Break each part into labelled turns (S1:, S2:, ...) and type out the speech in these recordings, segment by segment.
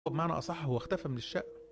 S1: بمعنى أصح هو اختفى من الشقة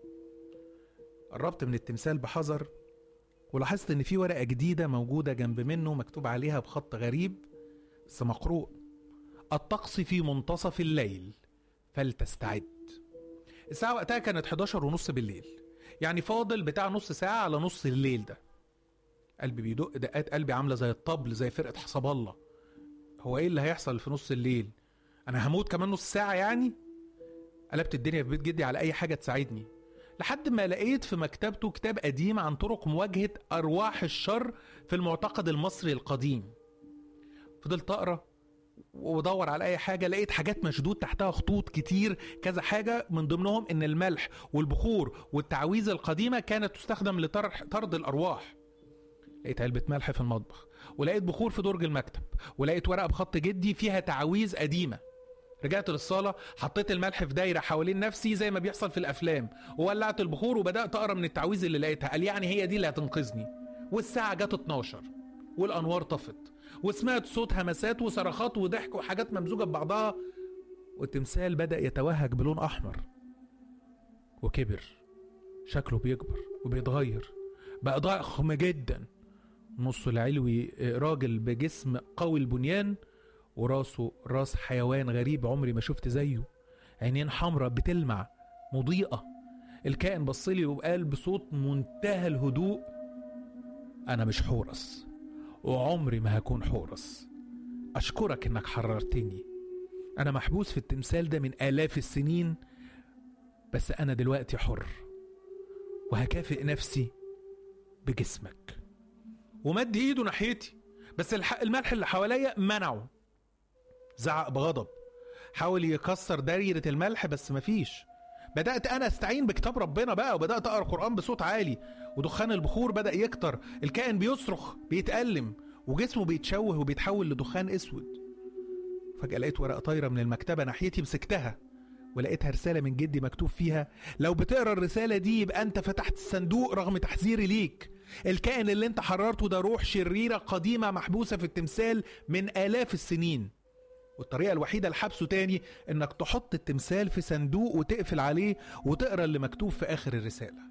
S1: قربت من التمثال بحذر ولاحظت إن في ورقة جديدة موجودة جنب منه مكتوب عليها بخط غريب بس مقروء الطقس في منتصف الليل فلتستعد الساعة وقتها كانت 11 ونص بالليل يعني فاضل بتاع نص ساعة على نص الليل ده قلبي بيدق دقات قلبي عاملة زي الطبل زي فرقة حسب الله هو ايه اللي هيحصل في نص الليل انا هموت كمان نص ساعة يعني قلبت الدنيا في بيت جدي على اي حاجة تساعدني لحد ما لقيت في مكتبته كتاب قديم عن طرق مواجهة ارواح الشر في المعتقد المصري القديم فضلت اقرا وادور على اي حاجه لقيت حاجات مشدود تحتها خطوط كتير كذا حاجه من ضمنهم ان الملح والبخور والتعويذه القديمه كانت تستخدم لطرد الارواح لقيت علبه ملح في المطبخ ولقيت بخور في درج المكتب ولقيت ورقه بخط جدي فيها تعاويذ قديمه رجعت للصالة حطيت الملح في دايرة حوالين نفسي زي ما بيحصل في الأفلام وولعت البخور وبدأت أقرأ من التعويذ اللي لقيتها قال يعني هي دي اللي هتنقذني والساعة جت 12 والأنوار طفت وسمعت صوت همسات وصرخات وضحك وحاجات ممزوجة ببعضها والتمثال بدأ يتوهج بلون أحمر وكبر شكله بيكبر وبيتغير بقى ضخم جدا نصه العلوي راجل بجسم قوي البنيان وراسه راس حيوان غريب عمري ما شفت زيه عينين حمراء بتلمع مضيئة الكائن بصلي وقال بصوت منتهى الهدوء أنا مش حورس وعمري ما هكون حورس أشكرك إنك حررتني أنا محبوس في التمثال ده من آلاف السنين بس أنا دلوقتي حر وهكافئ نفسي بجسمك ومد إيده ناحيتي بس الح- الملح اللي حواليا منعه زعق بغضب حاول يكسر دايرة الملح بس مفيش بدأت أنا أستعين بكتاب ربنا بقى وبدأت أقرأ القرآن بصوت عالي ودخان البخور بدأ يكتر الكائن بيصرخ بيتألم وجسمه بيتشوه وبيتحول لدخان أسود فجأة لقيت ورقة طايرة من المكتبة ناحيتي مسكتها ولقيتها رسالة من جدي مكتوب فيها لو بتقرا الرسالة دي يبقى أنت فتحت الصندوق رغم تحذيري ليك الكائن اللي أنت حررته ده روح شريرة قديمة محبوسة في التمثال من آلاف السنين والطريقة الوحيدة لحبسه تاني انك تحط التمثال في صندوق وتقفل عليه وتقرا اللي مكتوب في اخر الرسالة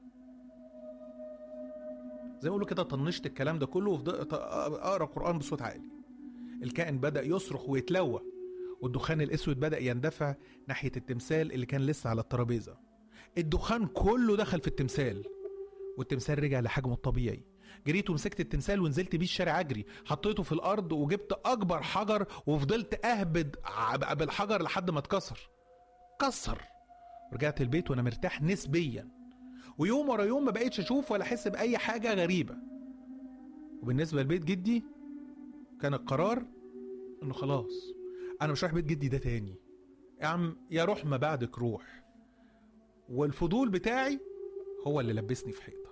S1: زي ما بيقولوا كده طنشت الكلام ده كله وفضلت اقرا قرآن بصوت عالي الكائن بدأ يصرخ ويتلوى والدخان الاسود بدأ يندفع ناحية التمثال اللي كان لسه على الترابيزة الدخان كله دخل في التمثال والتمثال رجع لحجمه الطبيعي جريت ومسكت التمثال ونزلت بيه الشارع اجري حطيته في الارض وجبت اكبر حجر وفضلت اهبد ع- بالحجر لحد ما اتكسر كسر ورجعت البيت وانا مرتاح نسبيا ويوم ورا يوم ما بقيتش اشوف ولا احس باي حاجه غريبه وبالنسبه لبيت جدي كان القرار انه خلاص انا مش رايح بيت جدي ده تاني يا عم يا روح ما بعدك روح والفضول بتاعي هو اللي لبسني في حيطه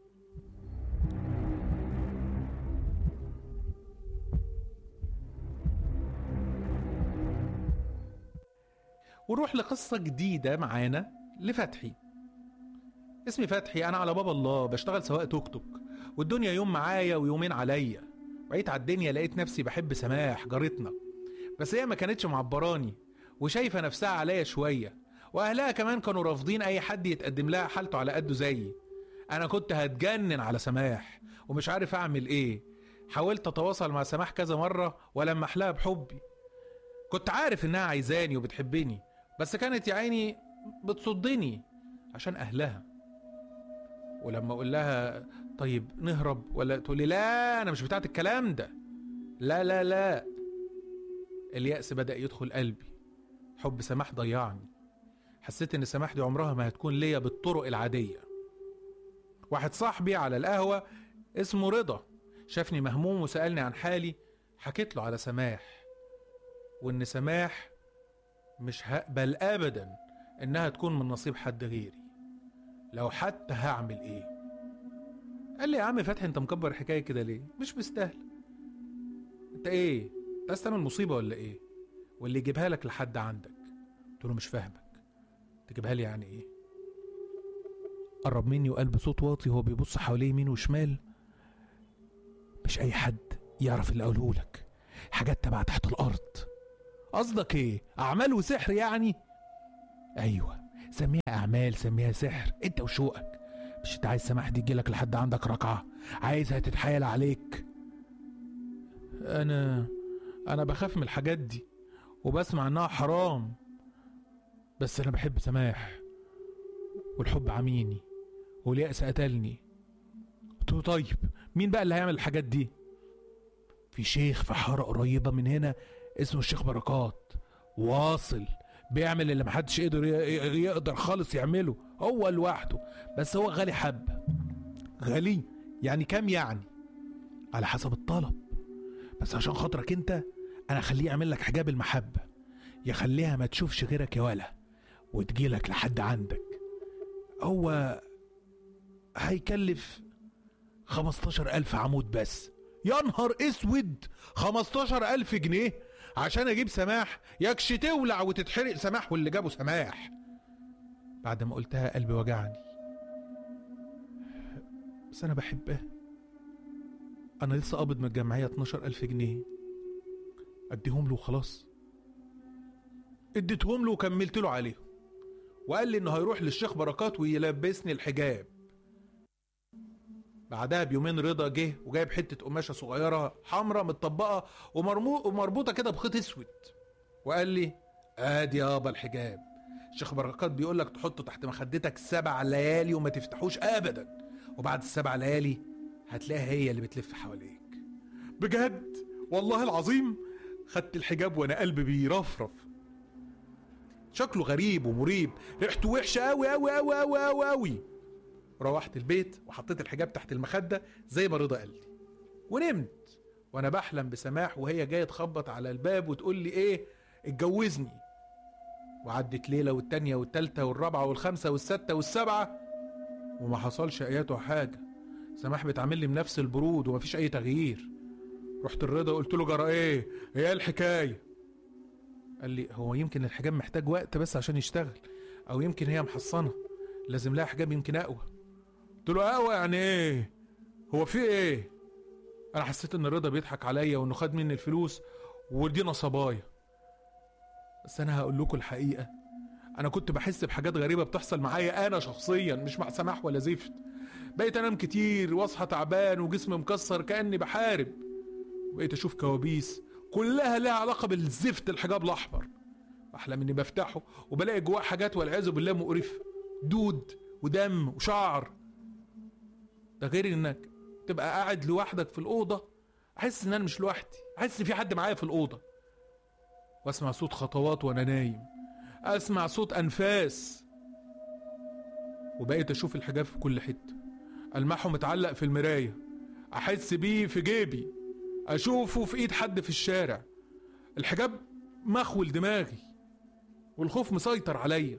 S1: ونروح لقصة جديدة معانا لفتحي اسمي فتحي أنا على باب الله بشتغل سواق توك توك والدنيا يوم معايا ويومين عليا وعيت على الدنيا لقيت نفسي بحب سماح جارتنا بس هي ما كانتش معبراني وشايفة نفسها عليا شوية وأهلها كمان كانوا رافضين أي حد يتقدم لها حالته على قده زيي أنا كنت هتجنن على سماح ومش عارف أعمل إيه حاولت أتواصل مع سماح كذا مرة ولمح لها بحبي كنت عارف إنها عايزاني وبتحبني بس كانت يا عيني بتصدني عشان اهلها ولما اقول لها طيب نهرب ولا تقول لي لا انا مش بتاعت الكلام ده لا لا لا اليأس بدأ يدخل قلبي حب سماح ضيعني حسيت ان سماح دي عمرها ما هتكون ليا بالطرق العادية واحد صاحبي على القهوة اسمه رضا شافني مهموم وسألني عن حالي حكيت له على سماح وان سماح مش هقبل ابدا انها تكون من نصيب حد غيري لو حتى هعمل ايه قال لي يا عم فتحي انت مكبر الحكايه كده ليه مش مستاهل انت ايه انت عايز تعمل مصيبه ولا ايه واللي يجيبها لك لحد عندك قلت له مش فاهمك تجيبها لي يعني ايه قرب مني وقال بصوت واطي وهو بيبص حواليه يمين وشمال مش اي حد يعرف اللي اقوله لك حاجات تبع تحت الارض قصدك ايه اعمال وسحر يعني ايوه سميها اعمال سميها سحر انت وشوقك مش انت عايز سماح دي تجيلك لحد عندك ركعه عايزها تتحايل عليك انا انا بخاف من الحاجات دي وبسمع انها حرام بس انا بحب سماح والحب عميني واليأس قتلني قلت له طيب مين بقى اللي هيعمل الحاجات دي في شيخ في حارة قريبة من هنا اسمه الشيخ بركات واصل بيعمل اللي محدش يقدر يقدر خالص يعمله هو لوحده بس هو غالي حبة غالي يعني كام يعني على حسب الطلب بس عشان خاطرك انت انا اخليه يعمل لك حجاب المحبة يخليها ما تشوفش غيرك يا ولا وتجيلك لحد عندك هو هيكلف خمستاشر ألف عمود بس يا نهار اسود خمستاشر ألف جنيه عشان اجيب سماح يكش تولع وتتحرق سماح واللي جابه سماح بعد ما قلتها قلبي وجعني بس انا بحبها انا لسه قابض من الجمعيه 12 الف جنيه اديهم له وخلاص اديتهم له وكملت له عليهم وقال لي انه هيروح للشيخ بركات ويلبسني الحجاب بعدها بيومين رضا جه وجايب حته قماشه صغيره حمراء متطبقه ومربوطه كده بخيط اسود وقال لي ادي يابا الحجاب الشيخ بركات بيقول لك تحطه تحت مخدتك سبع ليالي وما تفتحوش ابدا وبعد السبع ليالي هتلاقيها هي اللي بتلف حواليك بجد والله العظيم خدت الحجاب وانا قلبي بيرفرف شكله غريب ومريب ريحته وحشه قوي قوي قوي قوي قوي قوي روحت البيت وحطيت الحجاب تحت المخده زي ما رضا قال لي ونمت وانا بحلم بسماح وهي جايه تخبط على الباب وتقول لي ايه اتجوزني وعدت ليله والتانيه والتالته والرابعه والخامسه والسته والسبعه وما حصلش اياته حاجه سماح بتعامل لي بنفس البرود ومفيش اي تغيير رحت الرضا قلت له جرى ايه هي الحكايه قال لي هو يمكن الحجاب محتاج وقت بس عشان يشتغل او يمكن هي محصنه لازم لها حجاب يمكن اقوى قلت له اقوى يعني ايه هو في ايه انا حسيت ان الرضا بيضحك عليا وانه خد مني الفلوس ودي نصبايا بس انا هقول لكم الحقيقه انا كنت بحس بحاجات غريبه بتحصل معايا انا شخصيا مش مع سماح ولا زفت بقيت انام كتير واصحى تعبان وجسمي مكسر كاني بحارب بقيت اشوف كوابيس كلها لها علاقه بالزفت الحجاب الاحمر احلم اني بفتحه وبلاقي جواه حاجات والعياذ بالله مقرفه دود ودم وشعر ده غير انك تبقى قاعد لوحدك في الاوضه احس ان انا مش لوحدي احس ان في حد معايا في الاوضه واسمع صوت خطوات وانا نايم اسمع صوت انفاس وبقيت اشوف الحجاب في كل حته المحه متعلق في المرايه احس بيه في جيبي اشوفه في ايد حد في الشارع الحجاب مخول دماغي والخوف مسيطر عليا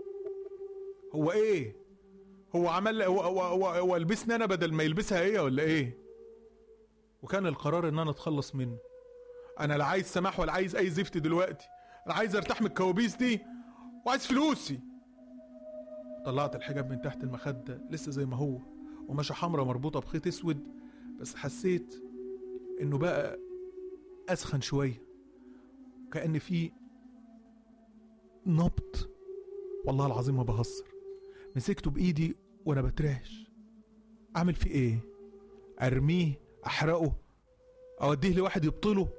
S1: هو ايه هو عمل هو, هو, هو, هو لبسني انا بدل ما يلبسها هي ولا ايه وكان القرار ان انا اتخلص منه انا لا عايز سماح ولا عايز اي زفت دلوقتي انا عايز ارتاح من الكوابيس دي وعايز فلوسي طلعت الحجاب من تحت المخدة لسه زي ما هو وماشة حمرا مربوطة بخيط اسود بس حسيت انه بقى اسخن شوية كأن في نبض والله العظيم ما بهزر مسكته بايدي وانا بترعش اعمل فيه ايه ارميه احرقه اوديه لواحد يبطله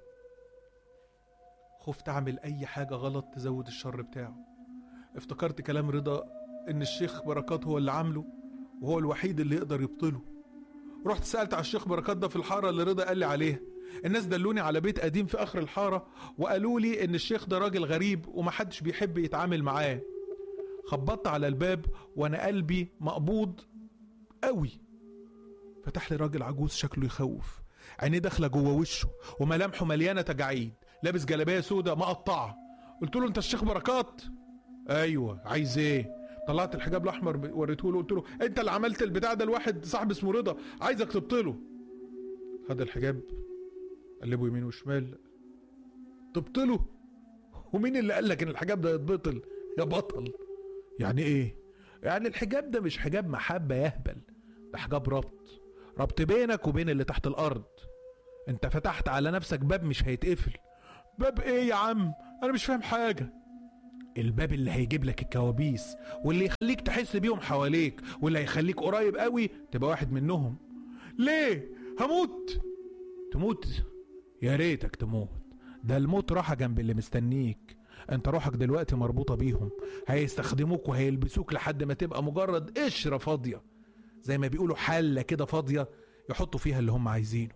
S1: خفت اعمل اي حاجه غلط تزود الشر بتاعه افتكرت كلام رضا ان الشيخ بركات هو اللي عامله وهو الوحيد اللي يقدر يبطله رحت سالت على الشيخ بركات ده في الحاره اللي رضا قال لي عليها الناس دلوني على بيت قديم في اخر الحاره وقالوا لي ان الشيخ ده راجل غريب ومحدش بيحب يتعامل معاه خبطت على الباب وانا قلبي مقبوض قوي فتح لي راجل عجوز شكله يخوف عينيه داخله جوه وشه وملامحه مليانه تجاعيد لابس جلابيه سودة مقطعه قلت له انت الشيخ بركات ايوه عايز ايه طلعت الحجاب الاحمر وريته له قلت له انت اللي عملت البتاع ده لواحد صاحب اسمه رضا عايزك تبطله خد الحجاب قلبه يمين وشمال تبطله ومين اللي قال لك ان الحجاب ده يتبطل يا بطل يعني ايه يعني الحجاب ده مش حجاب محبه يهبل ده حجاب ربط ربط بينك وبين اللي تحت الارض انت فتحت على نفسك باب مش هيتقفل باب ايه يا عم انا مش فاهم حاجه الباب اللي هيجيب لك الكوابيس واللي يخليك تحس بيهم حواليك واللي هيخليك قريب قوي تبقى واحد منهم ليه هموت تموت يا ريتك تموت ده الموت راحة جنب اللي مستنيك انت روحك دلوقتي مربوطة بيهم هيستخدموك وهيلبسوك لحد ما تبقى مجرد قشرة فاضية زي ما بيقولوا حلة كده فاضية يحطوا فيها اللي هم عايزينه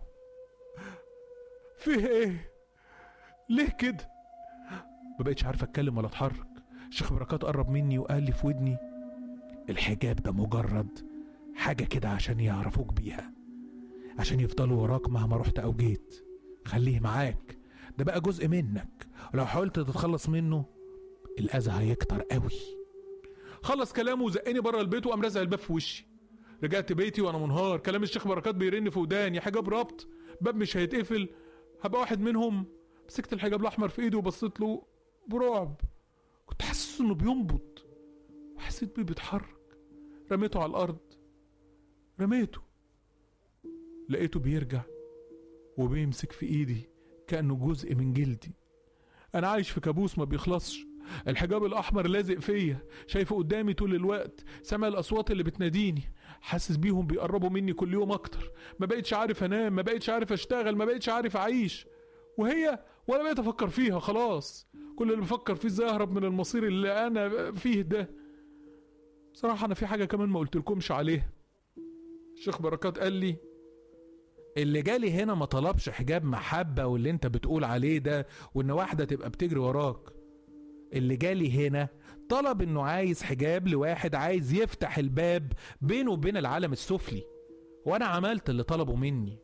S1: فيه ايه ليه كده ما بقتش عارف اتكلم ولا اتحرك الشيخ بركات قرب مني وقال لي في ودني الحجاب ده مجرد حاجة كده عشان يعرفوك بيها عشان يفضلوا وراك مهما رحت أو جيت خليه معاك ده بقى جزء منك ولو حاولت تتخلص منه الأذى هيكتر قوي خلص كلامه وزقني بره البيت وقام رازع الباب في وشي رجعت بيتي وانا منهار كلام الشيخ بركات بيرن في وداني حجاب ربط باب مش هيتقفل هبقى واحد منهم مسكت الحجاب الاحمر في ايدي وبصيت له برعب كنت حاسس انه بينبض وحسيت بيه بيتحرك رميته على الارض رميته لقيته بيرجع وبيمسك في ايدي كانه جزء من جلدي انا عايش في كابوس ما بيخلصش الحجاب الاحمر لازق فيا شايفه قدامي طول الوقت سامع الاصوات اللي بتناديني حاسس بيهم بيقربوا مني كل يوم اكتر ما بقتش عارف انام ما بقتش عارف اشتغل ما بقتش عارف اعيش وهي ولا بقيت افكر فيها خلاص كل اللي بفكر فيه ازاي اهرب من المصير اللي انا فيه ده بصراحة انا في حاجة كمان ما قلتلكمش عليها الشيخ بركات قال لي اللي جالي هنا ما طلبش حجاب محبة واللي انت بتقول عليه ده وان واحدة تبقى بتجري وراك اللي جالي هنا طلب انه عايز حجاب لواحد عايز يفتح الباب بينه وبين العالم السفلي وانا عملت اللي طلبه مني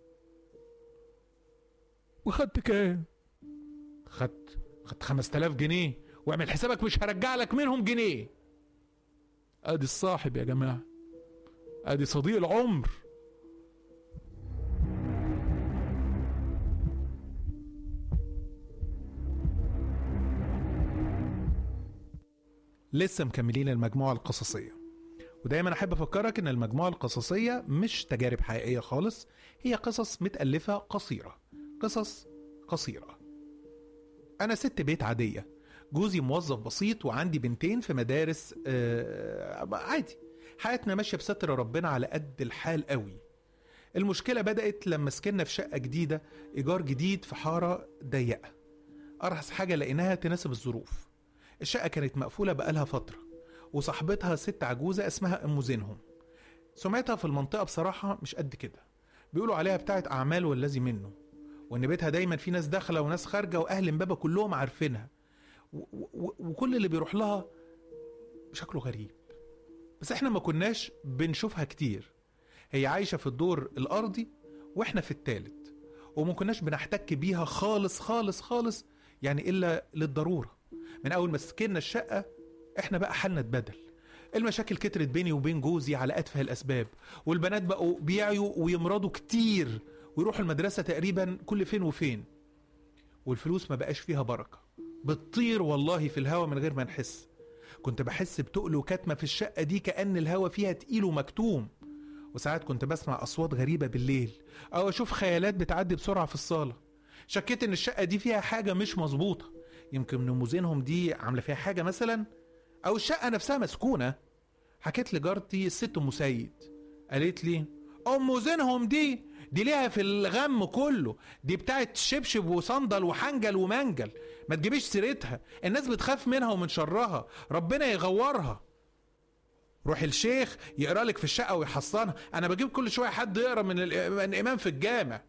S1: وخدت كام خدت خدت 5000 جنيه واعمل حسابك مش هرجع لك منهم جنيه ادي الصاحب يا جماعه ادي صديق العمر لسه مكملين المجموعة القصصية ودايما أحب أفكرك إن المجموعة القصصية مش تجارب حقيقية خالص هي قصص متألفة قصيرة قصص قصيرة أنا ست بيت عادية جوزي موظف بسيط وعندي بنتين في مدارس آه عادي حياتنا ماشية بستر ربنا على قد الحال قوي المشكلة بدأت لما سكننا في شقة جديدة إيجار جديد في حارة ضيقة أرخص حاجة لقيناها تناسب الظروف الشقة كانت مقفولة بقالها فترة وصاحبتها ست عجوزة اسمها أم زينهم سمعتها في المنطقة بصراحة مش قد كده بيقولوا عليها بتاعت أعمال والذي منه وإن بيتها دايما في ناس داخلة وناس خارجة وأهل امبابة كلهم عارفينها و- و- وكل اللي بيروح لها شكله غريب بس احنا ما كناش بنشوفها كتير هي عايشة في الدور الأرضي واحنا في التالت وما كناش بنحتك بيها خالص خالص خالص يعني إلا للضرورة من أول ما سكننا الشقة احنا بقى حالنا اتبدل المشاكل كترت بيني وبين جوزي على أتفه الأسباب والبنات بقوا بيعيوا ويمرضوا كتير ويروحوا المدرسة تقريبا كل فين وفين والفلوس ما بقاش فيها بركة بتطير والله في الهوا من غير ما نحس كنت بحس بتقل وكتمة في الشقة دي كأن الهوا فيها تقيل ومكتوم وساعات كنت بسمع أصوات غريبة بالليل أو أشوف خيالات بتعدي بسرعة في الصالة شكيت إن الشقة دي فيها حاجة مش مظبوطة يمكن نموذجهم دي عاملة فيها حاجة مثلا أو الشقة نفسها مسكونة حكيت لجارتي الست أم سيد قالت لي أم زينهم دي دي ليها في الغم كله دي بتاعت شبشب وصندل وحنجل ومنجل ما تجيبيش سيرتها الناس بتخاف منها ومن شرها ربنا يغورها روح الشيخ يقرا لك في الشقه ويحصنها انا بجيب كل شويه حد يقرا من, ال- من الامام في الجامع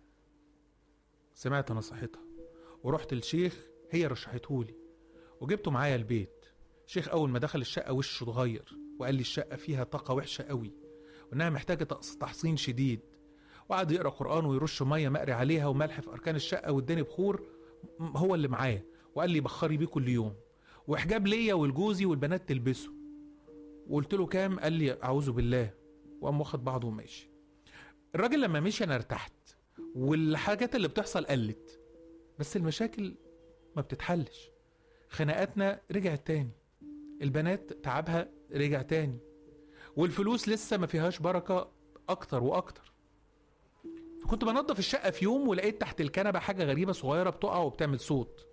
S1: سمعت نصيحتها ورحت الشيخ هي رشحتهولي وجبته معايا البيت الشيخ اول ما دخل الشقه وشه اتغير وقال لي الشقه فيها طاقه وحشه قوي وانها محتاجه تقص- تحصين شديد وقعد يقرا قران ويرش ميه مقري عليها وملح في اركان الشقه واداني بخور م- هو اللي معايا وقال لي بخري بيه كل يوم وحجاب ليا ولجوزي والبنات تلبسه وقلت له كام قال لي اعوذ بالله وقام واخد بعضه وماشي الراجل لما مشي انا ارتحت والحاجات اللي بتحصل قلت بس المشاكل ما بتتحلش خناقاتنا رجعت تاني البنات تعبها رجع تاني والفلوس لسه ما فيهاش بركة أكتر وأكتر فكنت بنظف الشقة في يوم ولقيت تحت الكنبة حاجة غريبة صغيرة بتقع وبتعمل صوت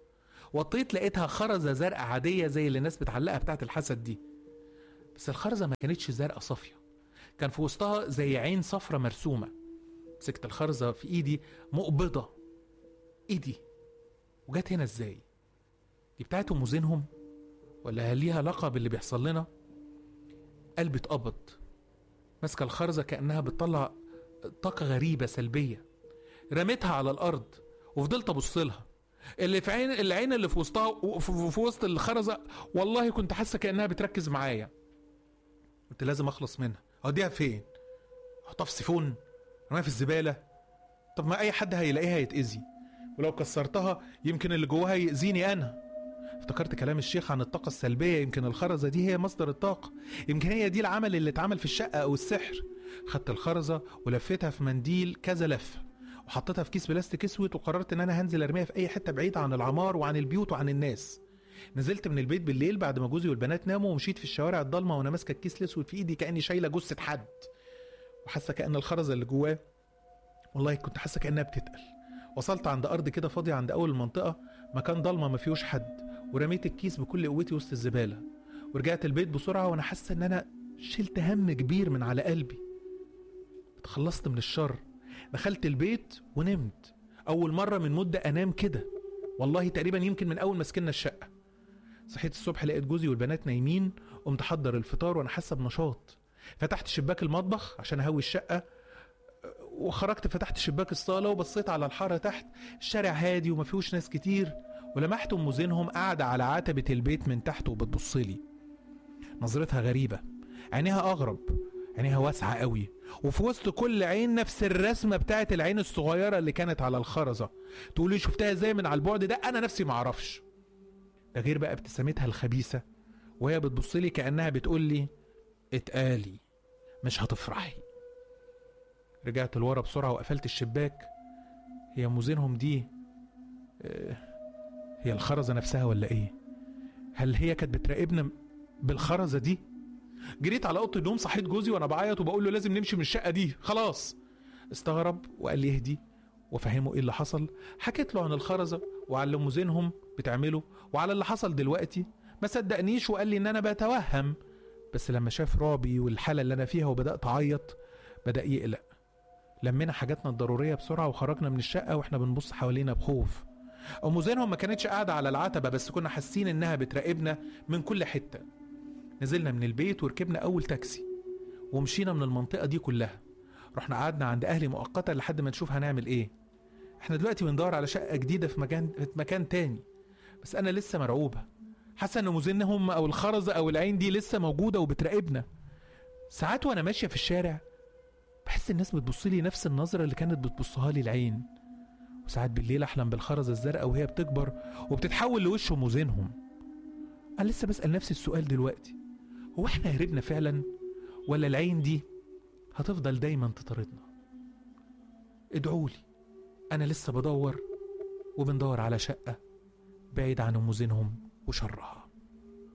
S1: وطيت لقيتها خرزة زرقاء عادية زي اللي الناس بتعلقها بتاعت الحسد دي بس الخرزة ما كانتش زرقاء صافية كان في وسطها زي عين صفرة مرسومة مسكت الخرزة في ايدي مقبضة ايدي وجت هنا ازاي دي بتاعت ام زينهم ولا هل ليها علاقة باللي بيحصل لنا قلبي اتقبض ماسكة الخرزة كأنها بتطلع طاقة غريبة سلبية رميتها على الأرض وفضلت أبص لها اللي في عين العين اللي في وسطها وفي في وسط الخرزة والله كنت حاسة كأنها بتركز معايا قلت لازم أخلص منها أوديها فين؟ أحطها في سيفون؟ رميها في الزبالة؟ طب ما أي حد هيلاقيها يتأذي ولو كسرتها يمكن اللي جواها يأذيني أنا افتكرت كلام الشيخ عن الطاقة السلبية يمكن الخرزة دي هي مصدر الطاقة يمكن هي دي العمل اللي اتعمل في الشقة أو السحر خدت الخرزة ولفيتها في منديل كذا لفة وحطيتها في كيس بلاستيك اسود وقررت ان انا هنزل ارميها في اي حته بعيده عن العمار وعن البيوت وعن الناس نزلت من البيت بالليل بعد ما جوزي والبنات ناموا ومشيت في الشوارع الضلمه وانا ماسكه الكيس الاسود في ايدي كاني شايله جثه حد وحاسه كان الخرزه اللي جواه والله كنت حاسه كانها بتتقل وصلت عند ارض كده فاضيه عند اول المنطقه مكان ضلمه ما فيهوش حد ورميت الكيس بكل قوتي وسط الزباله ورجعت البيت بسرعه وانا حاسه ان انا شلت هم كبير من على قلبي اتخلصت من الشر دخلت البيت ونمت اول مره من مده انام كده والله تقريبا يمكن من اول ما سكننا الشقه صحيت الصبح لقيت جوزي والبنات نايمين قمت احضر الفطار وانا حاسه بنشاط فتحت شباك المطبخ عشان اهوي الشقه وخرجت فتحت شباك الصاله وبصيت على الحاره تحت الشارع هادي وما فيهوش ناس كتير ولمحت ام زينهم قاعده على عتبه البيت من تحت وبتبص لي نظرتها غريبه عينيها اغرب عينيها واسعه قوي وفي وسط كل عين نفس الرسمه بتاعت العين الصغيره اللي كانت على الخرزه تقول لي شفتها ازاي من على البعد ده انا نفسي معرفش ده غير بقى ابتسامتها الخبيثه وهي بتبص لي كانها بتقول لي اتقالي مش هتفرحي رجعت لورا بسرعه وقفلت الشباك هي موزينهم دي آه، هي الخرزه نفسها ولا ايه هل هي كانت بتراقبنا بالخرزه دي جريت على اوضه النوم صحيت جوزي وانا بعيط وبقول له لازم نمشي من الشقه دي خلاص استغرب وقال لي اهدي وفهمه ايه اللي حصل حكيت له عن الخرزه وعلى اللي موزينهم بتعمله وعلى اللي حصل دلوقتي ما صدقنيش وقال لي ان انا بتوهم بس لما شاف رعبي والحاله اللي انا فيها وبدات اعيط بدا يقلق لمينا حاجاتنا الضروريه بسرعه وخرجنا من الشقه واحنا بنبص حوالينا بخوف ام زينهم ما كانتش قاعده على العتبه بس كنا حاسين انها بتراقبنا من كل حته نزلنا من البيت وركبنا اول تاكسي ومشينا من المنطقه دي كلها رحنا قعدنا عند اهلي مؤقتا لحد ما نشوف هنعمل ايه احنا دلوقتي بندور على شقه جديده في مكان في مكان تاني بس انا لسه مرعوبه حاسه ان مزنهم او الخرزه او العين دي لسه موجوده وبتراقبنا ساعات وانا ماشيه في الشارع بحس الناس بتبص لي نفس النظره اللي كانت بتبصها لي العين وساعات بالليل احلم بالخرزه الزرقاء وهي بتكبر وبتتحول لوش مزينهم انا لسه بسال نفسي السؤال دلوقتي هو احنا هربنا فعلا ولا العين دي هتفضل دايما تطاردنا ادعولي انا لسه بدور وبندور على شقه بعيد عن ام زينهم وشرها